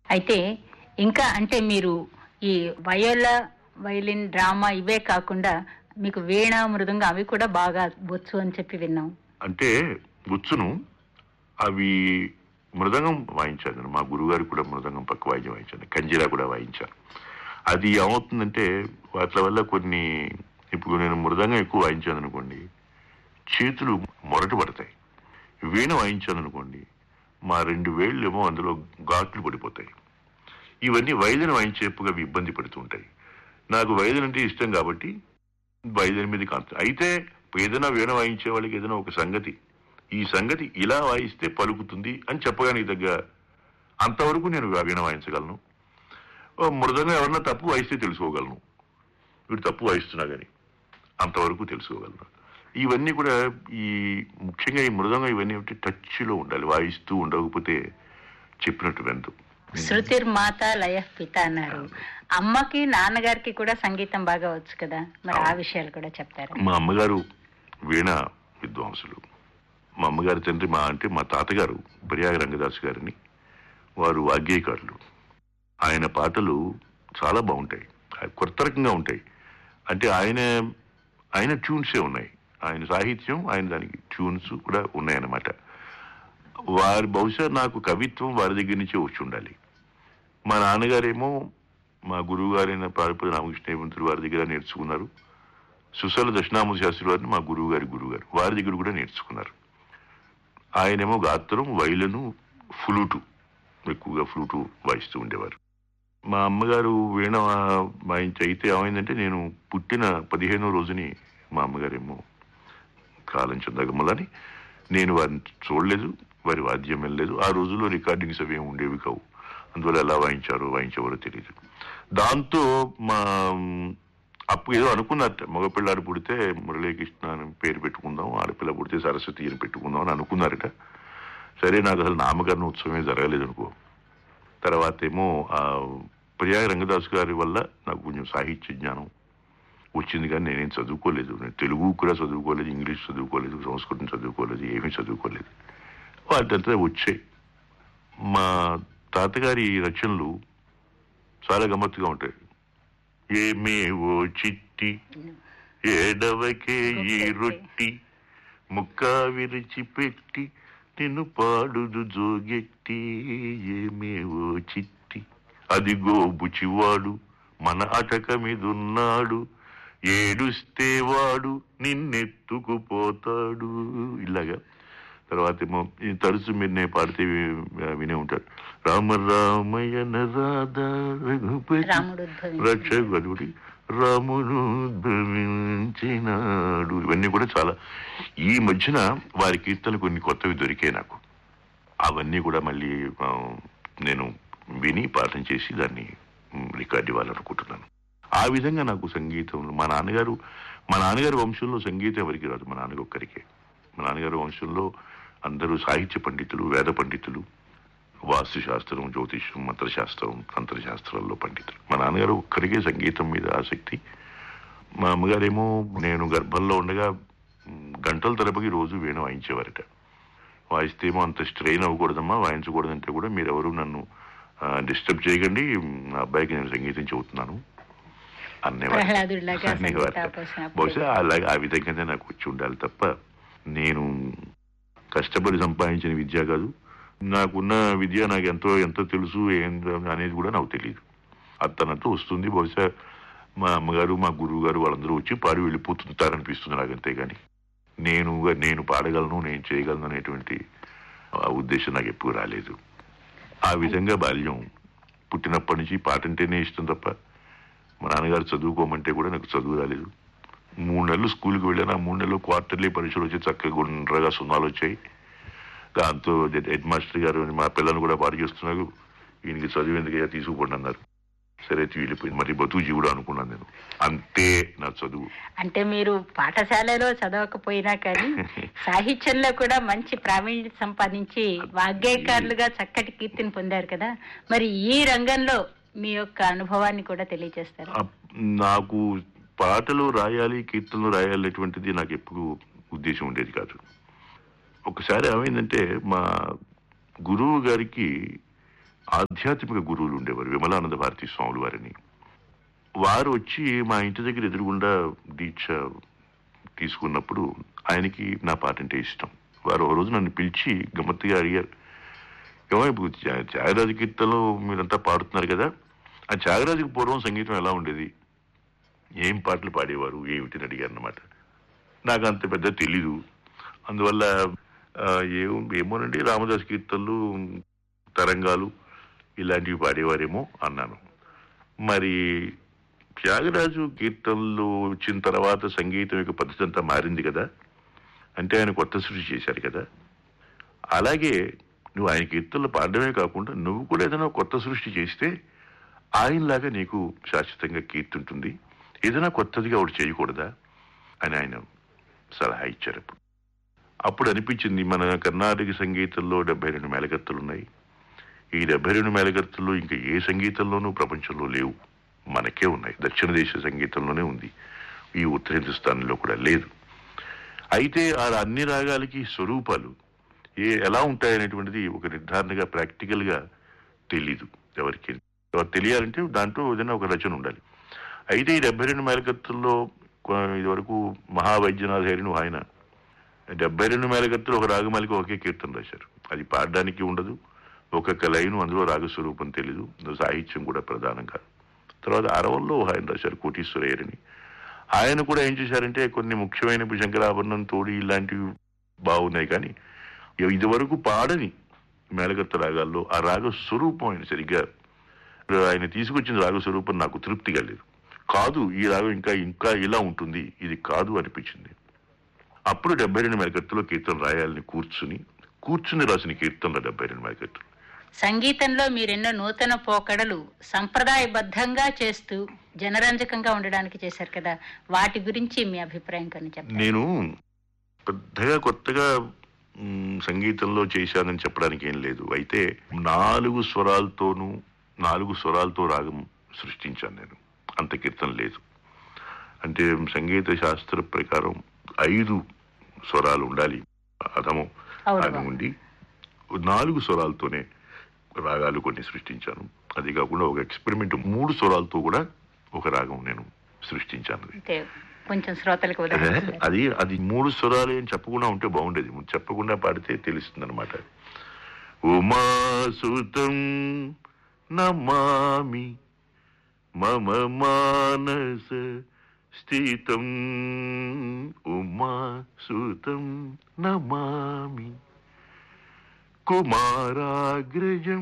అయితే ఇంకా అంటే మీరు ఈ వయోల వైలిన్ డ్రామా ఇవే కాకుండా మీకు వీణ మృదంగం అవి కూడా బాగా బొచ్చు అని చెప్పి విన్నాం అంటే గుచ్చును అవి మృదంగం వాయించాను మా గురుగారు కూడా మృదంగం పక్క వాయిద్యం వాయించాను కంజిరా కూడా వాయించాను అది ఏమవుతుందంటే వాటి వల్ల కొన్ని ఇప్పుడు నేను మృదంగం ఎక్కువ వాయించాను అనుకోండి చేతులు మొరటు పడతాయి వీణ వాయించాను అనుకోండి మా రెండు వేళ్ళు ఏమో అందులో ఘాట్లు పడిపోతాయి ఇవన్నీ వైద్యుని వాయించేపుగా అవి ఇబ్బంది పడుతూ ఉంటాయి నాకు వైద్యుని అంటే ఇష్టం కాబట్టి వైద్యుని మీద కాంత అయితే ఏదైనా వీణ వాయించే వాళ్ళకి ఏదైనా ఒక సంగతి ఈ సంగతి ఇలా వాయిస్తే పలుకుతుంది అని చెప్పగానే దగ్గర అంతవరకు నేను వీణ వాయించగలను ఓ మృదంగా ఎవరన్నా తప్పు వాయిస్తే తెలుసుకోగలను వీడు తప్పు వాయిస్తున్నా కానీ అంతవరకు తెలుసుకోగలను ఇవన్నీ కూడా ఈ ముఖ్యంగా ఈ మృదంగం ఇవన్నీ ఒకటి టచ్లో ఉండాలి వాయిస్తూ ఉండకపోతే చెప్పినట్టు వెందు శృతిర్ మాత లయ పిత అన్నారు అమ్మకి నాన్నగారికి కూడా సంగీతం బాగా వచ్చు కదా మరి ఆ విషయాలు కూడా చెప్తారా మా అమ్మగారు వీణ విద్వాంసులు మా అమ్మగారి తండ్రి మా అంటే మా తాతగారు ప్రయాగ రంగదాస్ గారిని వారు వాగ్గేయకారులు ఆయన పాటలు చాలా బాగుంటాయి కొత్త రకంగా ఉంటాయి అంటే ఆయన ఆయన ట్యూన్సే ఉన్నాయి ఆయన సాహిత్యం ఆయన దానికి ట్యూన్స్ కూడా ఉన్నాయన్నమాట వారి బహుశా నాకు కవిత్వం వారి దగ్గర నుంచే వచ్చి ఉండాలి మా నాన్నగారేమో మా గురువు గారైన పారిపల్లి రామకృష్ణ పంతులు వారి దగ్గర నేర్చుకున్నారు సుశల దక్షిణామూర్తి శాస్త్రి వారిని మా గురువు గారి గురువు గారు వారి దగ్గర కూడా నేర్చుకున్నారు ఆయనేమో గాత్రం వైలను ఫ్లూటు ఎక్కువగా ఫ్లూటు వాయిస్తూ ఉండేవారు మా అమ్మగారు వీణ వాయించి అయితే ఏమైందంటే నేను పుట్టిన పదిహేనో రోజుని మా అమ్మగారేమో కాలం చెందగమ్మలని నేను వారిని చూడలేదు వారి వాద్యం వెళ్ళలేదు ఆ రోజుల్లో రికార్డింగ్స్ అవి ఏమి ఉండేవి కావు అందువల్ల ఎలా వాయించారో వాయించేవారో తెలియదు దాంతో మా అప్పుడు ఏదో అనుకున్నట్ట మగపిల్లాడు పుడితే మురళీకృష్ణ అని పేరు పెట్టుకుందాం ఆడపిల్ల పుడితే సరస్వతి అని పెట్టుకుందాం అని అనుకున్నారట సరే నాకు అసలు నామకరణ ఉత్సవమే జరగలేదు అనుకో తర్వాత ఏమో ఆ ప్రయాగ రంగదాస్ గారి వల్ల నాకు కొంచెం సాహిత్య జ్ఞానం వచ్చింది కానీ నేనేం చదువుకోలేదు నేను తెలుగు కూడా చదువుకోలేదు ఇంగ్లీష్ చదువుకోలేదు సంస్కృతం చదువుకోలేదు ఏమీ చదువుకోలేదు వాటంతా వచ్చాయి మా తాతగారి రచనలు చాలా గమ్మత్తుగా ఉంటాయి ఏమేవో చిట్టి ఏడవకే ఈ రొట్టి ముక్క విరిచి పెట్టి నిన్ను పాడుదు జోగెట్టి ఏమేవో చిట్టి అదిగో బుచివాడు మన అటక మీదున్నాడు ఏడుస్తే వాడు నిన్నెత్తుకుపోతాడు ఇలాగా తర్వాత ఏమో ఈ తరచు మీరు నేను పాడితే వి- వినే ఉంటారు రామ రామయ్య రాధా రఘుపతి రాముడు ఉద్భవించాడు. రక్షకుడి రాముడు ఉద్భవించినాడు ఇవన్నీ కూడా చాలా ఈ మధ్యన వారి కీర్తనలు కొన్ని కొత్తవి దొరికాయి నాకు అవన్నీ కూడా మళ్ళీ ఆ, నేను విని పాఠం చేసి దాన్ని మ్, రికార్డ్ ఇవ్వాలనుకుంటున్నాను ఆ విధంగా నాకు సంగీతంలో మా నాన్నగారు మా నాన్నగారి వంశంలో సంగీతం ఎవరికి రాదు మా నాన్నగారు ఒక్కరికే మా నాన్నగారి వంశంలో అందరూ సాహిత్య పండితులు వేద పండితులు వాస్తు శాస్త్రం జ్యోతిష్యం మంత్రశాస్త్రం తంత్రశాస్త్రాల్లో పండితులు మా నాన్నగారు ఒక్కరికే సంగీతం మీద ఆసక్తి మా అమ్మగారేమో నేను గర్భంలో ఉండగా మ్, గంటల తరబడి రోజు వీణ వాయించేవారట వాయిస్తేమో అంత స్ట్రెయిన్ అవ్వకూడదమ్మా వాయించకూడదంటే కూడా మీరెవరు నన్ను డిస్టర్బ్ చేయకండి నా అబ్బాయికి నేను సంగీతం చెబుతున్నాను అనేవారు ప్రహ్లాదుడిలాగా అనేవారు. సంగీతాభ్యసన బహుశా అలాగే ఆ విధంగానే నాకు వచ్చి ఉండాలి తప్ప నేను కష్టపడి సంపాదించిన విద్య కాదు నాకున్న విద్య నాకు ఎంతో ఎంతో తెలుసు ఏం అనేది కూడా నాకు తెలియదు అతనంతా వస్తుంది బహుశా మా అమ్మగారు మా గురువు గారు వాళ్ళందరూ వచ్చి పాడి వెళ్ళిపోతుంటారనిపిస్తుంది నాకు అంతేగాని నేను నేను పాడగలను నేను చేయగలను అనేటువంటి ఆ ఉద్దేశం నాకు ఎప్పుడు రాలేదు ఆ విధంగా బాల్యం పుట్టినప్పటి నుంచి పాట అంటేనే ఇష్టం తప్ప మా నాన్నగారు చదువుకోమంటే కూడా నాకు చదువు రాలేదు మూడు నెలలు స్కూల్కి వెళ్ళాను ఆ మూడు నెలలు క్వార్టర్లీ పరీక్షలు వచ్చి చక్కగా గుండ్రగా సున్నాలు వచ్చాయి దాంతో హెడ్ మాస్టర్ గారు మా పిల్లలు కూడా పాటు చేస్తున్నారు ఈయనకి చదువు ఎందుకయ్యా తీసుకుపోండి అన్నారు సరే అయితే వెళ్ళిపోయింది మరి బతుకు జీవుడు అనుకున్నాను నేను అంతే నా చదువు అంటే మీరు పాఠశాలలో చదవకపోయినా కానీ సాహిత్యంలో కూడా మంచి ప్రావీణ్యం సంపాదించి వాగ్గేయకారులుగా చక్కటి కీర్తిని పొందారు కదా మరి ఈ రంగంలో మీ యొక్క అనుభవాన్ని కూడా తెలియజేస్తారు అప్- నాకు పాటలు రాయాలి కీర్తనలు రాయాలి అనేటువంటిది నాకు ఎప్పుడు ఉద్దేశం ఉండేది కాదు ఒకసారి ఏమైందంటే మా గురువు గారికి ఆధ్యాత్మిక గురువులు ఉండేవారు విమలానంద భారతీ స్వాములు వారిని వారు వచ్చి మా ఇంటి దగ్గర ఎదురుగుండా దీక్ష తీసుకున్నప్పుడు ఆయనకి నా పాట అంటే ఇష్టం వారు ఒక రోజు నన్ను పిలిచి గమ్మత్తుగా అడిగారు ఏమో ఇప్పుడు త్యా- త్యాగరాజు కీర్తనలో మీరంతా పాడుతున్నారు కదా ఆ త్యాగరాజుకి పూర్వం సంగీతం ఎలా ఉండేది ఏం పాటలు పాడేవారు ఏమిటిని అడిగారు అనమాట నాకు అంత పెద్ద తెలీదు అందువల్ల ఆ, ఏం ఏమోనండి రామదాస్ కీర్తనలు తరంగాలు ఇలాంటివి పాడేవారేమో అన్నాను మరి త్యాగరాజు కీర్తనలు వచ్చిన తర్వాత సంగీతం యొక్క పద్ధతి అంతా మారింది కదా అంటే ఆయన కొత్త సృష్టి చేశారు కదా అలాగే నువ్వు ఆయన కీర్తనలు పాడడమే కాకుండా నువ్వు కూడా ఏదైనా కొత్త సృష్టి చేస్తే ఆయనలాగా నీకు శాశ్వతంగా కీర్తి ఉంటుంది ఏదైనా కొత్తదిగా ఒకటి చేయకూడదా అని ఆయన సలహా ఇచ్చారు అప్పుడు అప్పుడు అనిపించింది మన కర్ణాటక సంగీతంలో డెబ్బై రెండు మేళకర్తలు ఉన్నాయి ఈ డెబ్బై రెండు మేళకర్తలు ఇంకా ఏ సంగీతంలోనూ ప్రపంచంలో లేవు మనకే ఉన్నాయి దక్షిణ దేశ సంగీతంలోనే ఉంది ఈ ఉత్తర హిందుస్థాన్లో కూడా లేదు అయితే ఆ అన్ని రాగాలకి స్వరూపాలు ఏ ఎలా ఉంటాయనేటువంటిది ఒక నిర్ధారణగా ప్రాక్టికల్ గా తెలీదు ఎవరికి ఎవరు తెలియాలంటే దాంట్లో ఏదైనా ఒక రచన ఉండాలి అయితే ఈ డెబ్బై రెండు మేలకత్తుల్లో ఇది వరకు మహావైద్యనాథ్ హరిను ఆయన డెబ్బై రెండు మేలకత్తులు ఒక రాగమాలిక ఒకే కీర్తన రాశారు అది పాడడానికి ఉండదు ఒక్కొక్క లైను అందులో రాగస్వరూపం తెలీదు సాహిత్యం కూడా ప్రధానం కాదు తర్వాత అరవల్లో ఆయన రాశారు కోటీశ్వరయ్యని ఆయన కూడా ఏం చేశారంటే కొన్ని ముఖ్యమైన శంకరాభరణం తోడి ఇలాంటివి బాగున్నాయి కానీ ఇది వరకు పాడని మేళగత్త రాగాల్లో ఆ రాగ స్వరూపం ఆయన సరిగ్గా ఆయన తీసుకొచ్చిన రాగ స్వరూపం నాకు తృప్తిగా లేదు కాదు ఈ రాగం ఇంకా ఇంకా ఇలా ఉంటుంది ఇది కాదు అనిపించింది అప్పుడు డెబ్బై రెండు మేళకత్తులో కీర్తన రాయాలని కూర్చుని కూర్చుని రాసిన కీర్తనలో డెబ్బై రెండు మేళకత్తులు సంగీతంలో మీరెన్నో నూతన పోకడలు సంప్రదాయబద్ధంగా చేస్తూ జనరంజకంగా ఉండడానికి చేశారు కదా వాటి గురించి మీ అభిప్రాయం కానీ చెప్పండి నేను పెద్దగా కొత్తగా మ్, సంగీతంలో చేశానని చెప్పడానికి ఏం లేదు అయితే నాలుగు స్వరాలతోనూ నాలుగు స్వరాలతో రాగం సృష్టించాను నేను అంత కీర్తన లేదు అంటే సంగీత శాస్త్ర ప్రకారం ఐదు స్వరాలు ఉండాలి అధము అవును అని ఉండి నాలుగు స్వరాలతోనే రాగాలు కొన్ని సృష్టించాను అది కాకుండా ఒక ఎక్స్పెరిమెంట్ మూడు స్వరాలతో కూడా ఒక రాగం నేను సృష్టించాను అంటే కొంచెం శ్రోతలకు ఉదాహరణ అదే, అది అది మూడు స్వరాలు అని చెప్పకుండా ఉంటే బాగుండేది ముందు చెప్పకుండా పాడితే తెలుస్తుంది అనమాట ఉమాసుతం నమామి మమ మానస స్థితం ఉమాసుతం నమామి కుమారాగ్రజం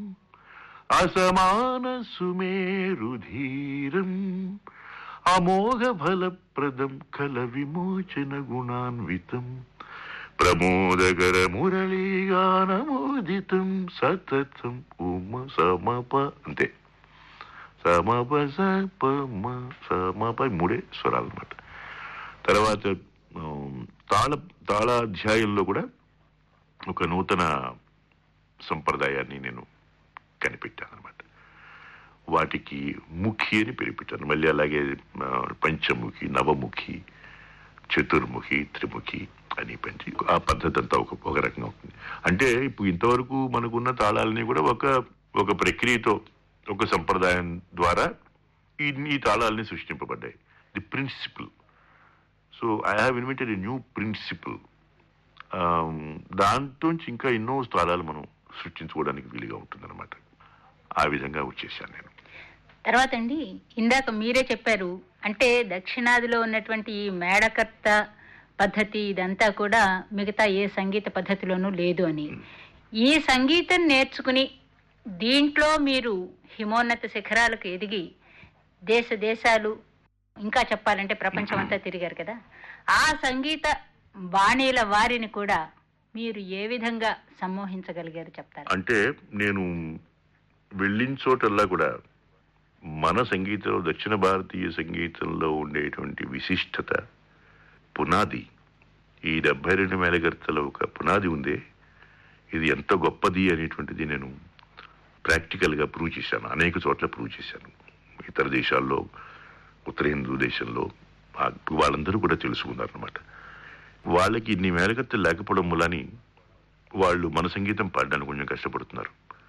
అసమాన సుమేరుధీరం అమోఘ ఫలప్రదం కల విమోచన గుణాన్వితం ప్రమోదకర మురళీగానమోదితం సతతం ఉమ సమప అంతే సమప సప మ సమప మూడే స్వరాలు అన్నమాట తర్వాత ఉమ్, తాళ తాళాధ్యాయంలో కూడా ఒక నూతన సంప్రదాయాన్ని నేను కనిపెట్టాను అనమాట వాటికి ముఖి అని పేరు పెట్టాను మళ్ళీ అలాగే ఆ, పంచముఖి నవముఖి చతుర్ముఖి త్రిముఖి అని పెంచి ఆ పద్ధతి అంతా ఒక ఒక రకంగా ఉంటుంది అంటే ఇప్పుడు ఇంతవరకు మనకున్న తాళాలని కూడా ఒక ఒక ప్రక్రియతో ఒక సంప్రదాయం ద్వారా ఈ ఈ తాళాలని సృష్టింపబడ్డాయి the principle so I have invented a new principle దాంట్లోంచి ఇంకా ఎన్నో స్థానాలు మనం సృష్టించుకోవడానికి వీలుగా ఉంటుందన్నమాట ఆ విధంగా వచ్చేసాను నేను తర్వాత అండి ఇందాక మీరే చెప్పారు అంటే దక్షిణాదిలో ఉన్నటువంటి ఈ మేడకర్త పద్ధతి ఇదంతా కూడా మిగతా ఏ సంగీత పద్ధతిలోనూ లేదు అని ఈ సంగీతం నేర్చుకుని దీంట్లో మీరు హిమోన్నత శిఖరాలకు ఎదిగి దేశ దేశాలు ఇంకా చెప్పాలంటే ప్రపంచం అంతా తిరిగారు కదా ఆ సంగీత బాణీల వారిని కూడా మీరు ఏ విధంగా సమ్మోహించగలిగారు చెప్తారు అంటే నేను వెళ్ళిన చోటల్లా కూడా మన సంగీతంలో దక్షిణ భారతీయ సంగీతంలో ఉండేటువంటి విశిష్టత పునాది ఈ డెబ్బై రెండు మేలగర్తలో ఒక పునాది ఉందే ఇది ఎంత గొప్పది అనేటువంటిది నేను ప్రాక్టికల్గా ప్రూవ్ చేశాను అనేక చోట్ల ప్రూవ్ చేశాను ఇతర దేశాల్లో ఉత్తర హిందూ దేశంలో ఆ- వాళ్ళందరూ కూడా తెలుసుకున్నారు అనమాట వాళ్ళకి ఇన్ని మేలగత్తలు లేకపోవడం వలని వాళ్ళు మన సంగీతం పాడడానికి కొంచెం కష్టపడుతున్నారు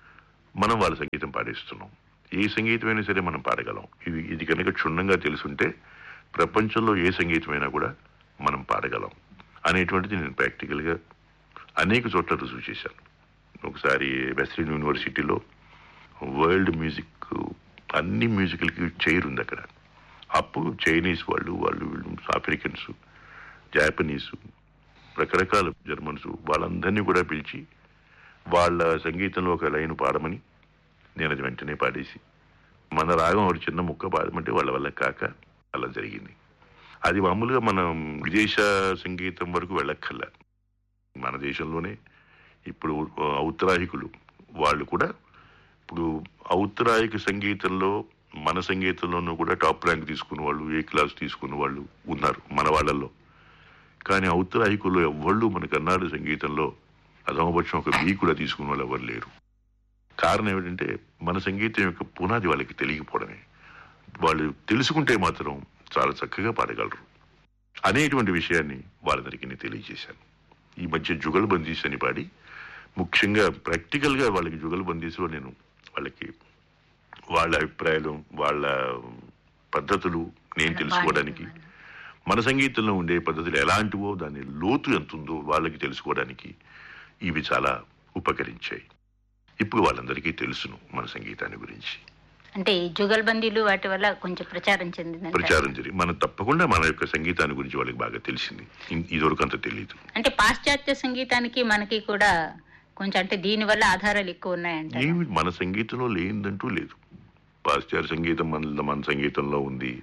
మనం వాళ్ళ సంగీతం పాడేస్తున్నాం ఏ సంగీతమైనా సరే మనం పాడగలం ఇది ఇది కనుక క్షుణ్ణంగా తెలుసుంటే ప్రపంచంలో ఏ సంగీతమైనా కూడా మనం పాడగలం అనేటువంటిది నేను ప్రాక్టికల్గా అనేక చోట్ల రుజువు చేశాను ఒకసారి వెస్ట్రన్ యూనివర్సిటీలో వరల్డ్ మ్యూజిక్ అన్ని మ్యూజికల్కి చైర్ ఉంది అక్కడ అప్పుడు చైనీస్ వాళ్ళు వాళ్ళు వీళ్ళు ఆఫ్రికన్స్ జాపనీస్ రకరకాల జర్మన్స్ వాళ్ళందరినీ కూడా పిలిచి వాళ్ళ సంగీతంలో ఒక లైన్ పాడమని నేను అది వెంటనే పాడేసి మన రాగం ఒక చిన్న ముక్క పాడమంటే వాళ్ళ వల్ల కాక అలా జరిగింది అది మామూలుగా మనం విదేశ సంగీతం వరకు వెళ్ళక్కర్లా మన దేశంలోనే ఇప్పుడు ఔత్తరాహికులు వాళ్ళు కూడా ఇప్పుడు ఔత్తరాహిక సంగీతంలో మన సంగీతంలోనూ కూడా టాప్ ర్యాంక్ తీసుకున్న వాళ్ళు ఏ క్లాస్ తీసుకున్న వాళ్ళు ఉన్నారు మన వాళ్ళల్లో కానీ ఔత్తరాహికుల్లో ఎవ్వళ్ళు మన కర్ణాటక సంగీతంలో అధమపక్షం ఒక బీ కూడా తీసుకున్న వాళ్ళు ఎవరు లేరు కారణం ఏమిటంటే మన సంగీతం యొక్క పునాది వాళ్ళకి తెలియకపోవడమే వాళ్ళు తెలుసుకుంటే మాత్రం చాలా చక్కగా పాడగలరు అనేటువంటి విషయాన్ని వాళ్ళందరికీ నేను తెలియజేశాను ఈ మధ్య జుగల్ బందీస్ అని పాడి ముఖ్యంగా ప్రాక్టికల్గా వాళ్ళకి జుగల్ బందీస్లో నేను వాళ్ళకి వాళ్ళ అభిప్రాయాలు వాళ్ళ పద్ధతులు నేను తెలుసుకోవడానికి మన సంగీతంలో ఉండే పద్ధతులు ఎలాంటివో దాని లోతు ఎంత ఉందో వాళ్ళకి తెలుసుకోవడానికి ఇవి చాలా ఉపకరించాయి ఇప్పుడు వాళ్ళందరికీ తెలుసును మన సంగీతాన్ని గురించి అంటే ఈ జుగల్బందీలు వాటి వల్ల కొంచెం ప్రచారం చెందిందంట ప్రచారం జరిగి మనం తప్పకుండా మన యొక్క సంగీతాన్ని గురించి వాళ్ళకి బాగా తెలిసింది ఇన్- ఇదివరకు అంత తెలియదు అంటే పాశ్చాత్య సంగీతానికి మనకి కూడా కొంచెం అంటే దీని వల్ల ఆధారాలు ఎక్కువ ఉన్నాయంట ఏమి మన సంగీతంలో లేనిదంటూ లేదు పాశ్చాత్య సంగీతం మన మన సంగీతంలో ఉంది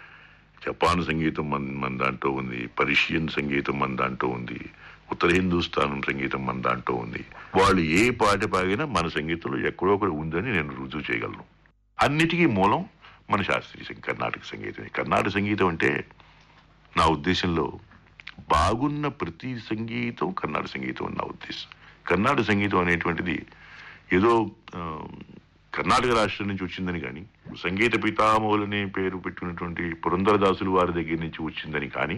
జపాన్ సంగీతం మన మన దాంట్లో ఉంది పర్షియన్ సంగీతం మన దాంట్లో ఉంది ఉత్తర హిందుస్థానం సంగీతం మన దాంట్లో ఉంది వాళ్ళు ఏ పాట పాగినా మన సంగీతంలో ఎక్కడో ఒకటి ఉందని నేను రుజువు చేయగలను అన్నిటికీ మూలం మన శాస్త్రీయ సంగీ- కర్ణాటక సంగీతమే కర్ణాటక సంగీతం అంటే నా ఉద్దేశంలో బాగున్న ప్రతి సంగీతం కర్ణాటక సంగీతం అని నా ఉద్దేశం కర్ణాటక సంగీతం అనేటువంటిది ఏదో ఆ, కర్ణాటక రాష్ట్రం నుంచి వచ్చిందని కానీ సంగీత పితామహులనే పేరు పెట్టుకున్నటువంటి పురంధరదాసులు వారి దగ్గర నుంచి వచ్చిందని కానీ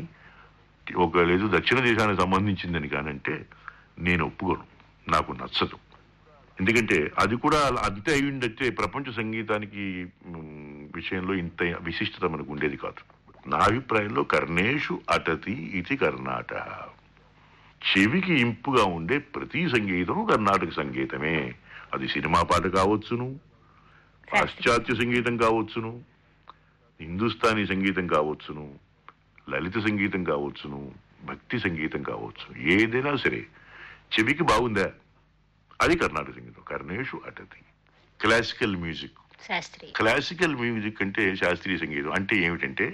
ఒక లేదు దక్షిణ దేశానికి సంబంధించిందని కానీ అంటే నేను ఒప్పుకోను నాకు నచ్చదు ఎందుకంటే అది కూడా అంతే అయి ఉండొచ్చే ప్రపంచ సంగీతానికి మ్, విషయంలో ఇంత విశిష్టత మనకు ఉండేది కాదు నా అభిప్రాయంలో కర్ణేషు అటతి ఇది కర్ణాటక చెవికి ఇంపుగా ఉండే ప్రతి సంగీతం కర్ణాటక సంగీతమే అది సినిమా పాట కావచ్చును పాశ్చాత్య సంగీతం కావచ్చును హిందుస్థానీ సంగీతం కావచ్చును లలిత సంగీతం కావచ్చును భక్తి సంగీతం కావచ్చు ఏదైనా సరే చెవికి బాగుందా అది కర్ణాటక సంగీతం కర్ణేషు అటతి క్లాసికల్ మ్యూజిక్ శాస్త్రీయ క్లాసికల్ మ్యూజిక్ అంటే శాస్త్రీయ సంగీతం అంటే ఏమిటంటే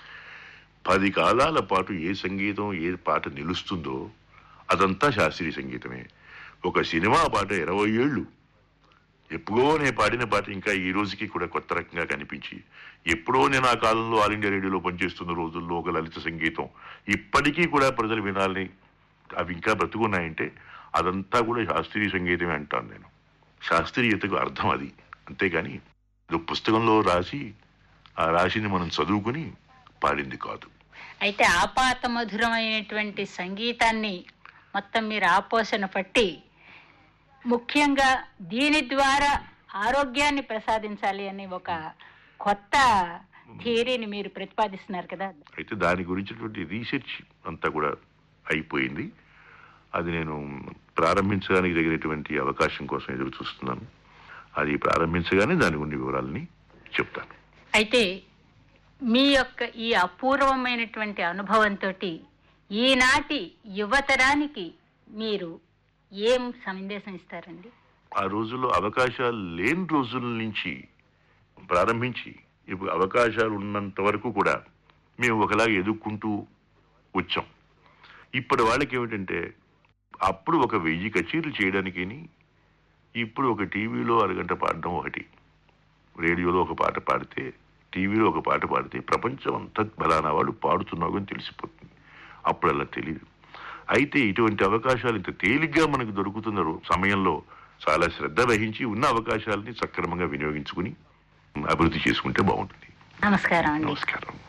పది కాలాల పాటు ఏ సంగీతం ఏ పాట నిలుస్తుందో అదంతా శాస్త్రీయ సంగీతమే ఒక సినిమా పాట ఇరవై ఏళ్ళు ఎప్పుడో నేను పాడిన పాట ఇంకా ఈ రోజుకి కూడా కొత్త రకంగా కనిపించి ఎప్పుడో నేను ఆ కాలంలో ఆల్ ఇండియా రేడియోలో పనిచేస్తున్న రోజుల్లో ఒక లలిత సంగీతం ఇప్పటికీ కూడా ప్రజలు వినాలని అవి ఇంకా బ్రతుకున్నాయంటే అదంతా కూడా శాస్త్రీయ సంగీతమే అంటాను నేను శాస్త్రీయతకు అర్థం అది అంతేగాని ఇది పుస్తకంలో రాసి ఆ రాశిని మనం చదువుకుని పాడింది కాదు అయితే ఆపాత మధురమైనటువంటి సంగీతాన్ని మొత్తం మీరు ఆపోషణ పట్టి ముఖ్యంగా దీని ద్వారా ఆరోగ్యాన్ని ప్రసాదించాలి అని ఒక కొత్త థియరీని మీరు ప్రతిపాదిస్తున్నారు కదా అయితే దాని గురించినటువంటి రీసెర్చ్ అంతా కూడా అయిపోయింది అది నేను ప్రారంభించడానికి జరిగినటువంటి అవకాశం కోసం ఎదురు చూస్తున్నాను అది ప్రారంభించగానే దాని గురించి వివరాలని చెప్తాను అయితే మీ యొక్క ఈ అపూర్వమైనటువంటి అనుభవంతో ఈనాటి యువతరానికి మీరు ఏం సందేశం ఇస్తారండి ఆ రోజుల్లో అవకాశాలు లేని రోజుల నుంచి ప్రారంభించి ఇప్పుడు అవకాశాలు ఉన్నంత వరకు కూడా మేము ఒకలాగా ఎదుర్కొంటూ వచ్చాం ఇప్పటి వాళ్ళకి ఏమిటంటే అప్పుడు ఒక వెయ్యి కచేరీలు చేయడానికి ఇప్పుడు ఒక టీవీలో అరగంట పాడడం ఒకటి రేడియోలో ఒక పాట పాడితే టీవీలో ఒక పాట పాడితే ప్రపంచం అంతా బలానా వాళ్ళు పాడుతున్నావు అని తెలిసిపోతుంది అప్పుడు అలా తెలియదు అయితే ఇటువంటి అవకాశాలు ఇంత తేలిగ్గా మనకు దొరుకుతున్న రో- సమయంలో చాలా శ్రద్ధ వహించి ఉన్న అవకాశాలని సక్రమంగా వినియోగించుకుని అభివృద్ధి చేసుకుంటే బాగుంటుంది నమస్కారం అండి నమస్కారం